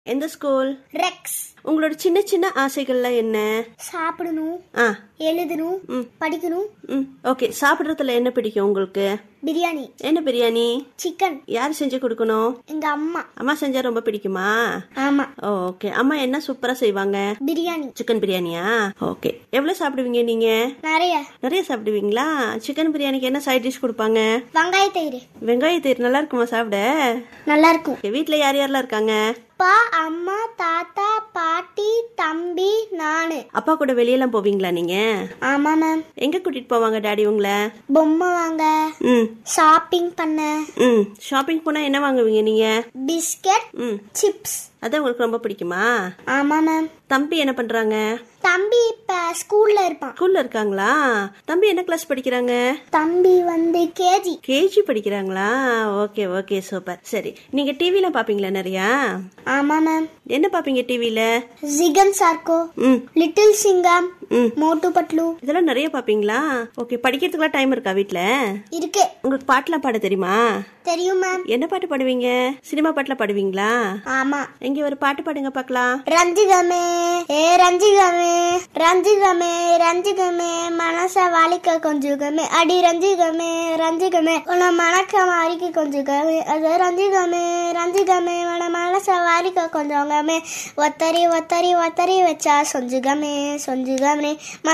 எந்த school Rex உங்களோட சின்ன சின்ன ஆசைகள்லாம் என்ன சாப்பிடணும் ஆ எழுதணும் ம். படிக்கணும் ம் ஓகே சாப்பிட்றதுல என்ன பிடிக்கும் உங்களுக்கு பிரியாணி என்ன பிரியாணி சிக்கன் யார் செஞ்சு கொடுக்கணும் எங்க அம்மா அம்மா செஞ்சா ரொம்ப பிடிக்குமா ஆமா ஓ ஓகே அம்மா என்ன சூப்பரா செய்வாங்க பிரியாணி சிக்கன் பிரியாணியா ஓகே எவ்வளவு சாப்பிடுவீங்க நீங்க நிறைய நிறைய சாப்பிடுவீங்களா சிக்கன் பிரியாணிக்கு என்ன சைட் டிஷ் கொடுப்பாங்க வெங்காய தயிர் வெங்காய தயிர் நல்லா இருக்குமா சாப்பிட நல்லா இருக்கும் Okay, வீட்ல யார் யாரெல்லாம் இருக்காங்க அப்பா அம்மா தாத்தா பாட்டி தம்பி நானு அப்பா கூட வெளியெல்லாம் போவீங்களா நீங்க ஆமா மேம் எங்க கூட்டிட்டு போவாங்க டாடி உங்களை பொம்மை வாங்க ம் ஷாப்பிங் பண்ண ம் ஷாப்பிங் போனா என்ன வாங்குவீங்க நீங்க பிஸ்கட் ம் சிப்ஸ் அதான் உங்களுக்கு ரொம்ப பிடிக்குமா ஆமா மேம் தம்பி என்ன பண்றாங்க தம்பி இப்ப ஸ்கூல்ல இருப்பான் ஸ்கூல்ல இருக்காங்களா தம்பி என்ன கிளாஸ் படிக்கிறாங்க தம்பி வந்து கேஜி கேஜி படிக்கிறாங்களா ஓகே ஓகே சூப்பர் சரி நீங்க டிவில பாப்பீங்களா நிறையா ஆமா மேம் என்ன பாப்பீங்க டிவில ஜிகன் சார்கோ ம் லிட்டில் சிங்கம் ம் மோட்டு பட்லு இதெல்லாம் நிறைய பாப்பீங்களா ஓகே படிக்கிறதுக்குலாம் டைம் இருக்கா வீட்ல இருக்கு உங்களுக்கு பாட்டுலாம் பாட தெரியுமா தெரியும் மேம் என்ன பாட்டு பாடுவீங்க சினிமா பாட்டுல பாடுவீங்களா ஆமா எங்க ஒரு பாட்டு பாடுங்க பார்க்கலாம் ரஞ்சிகமே ஏ ரஞ்சிகமே ரஞ்சிகமே ரஞ்சிகமே மனச வாலிக்க கொஞ்சுகமே அடி ரஞ்சிகமே ரஞ்சிகமே உன மணக்க மாறிக்க கொஞ்சுகமே அது ரஞ்சிகமே ரஞ்சிகமே உன மனச வாலிக்க கொஞ்சங்கமே ஒத்தரி ஒத்தரி ஒத்தரி வச்சா சொஞ்சுகமே சொஞ்சுகமே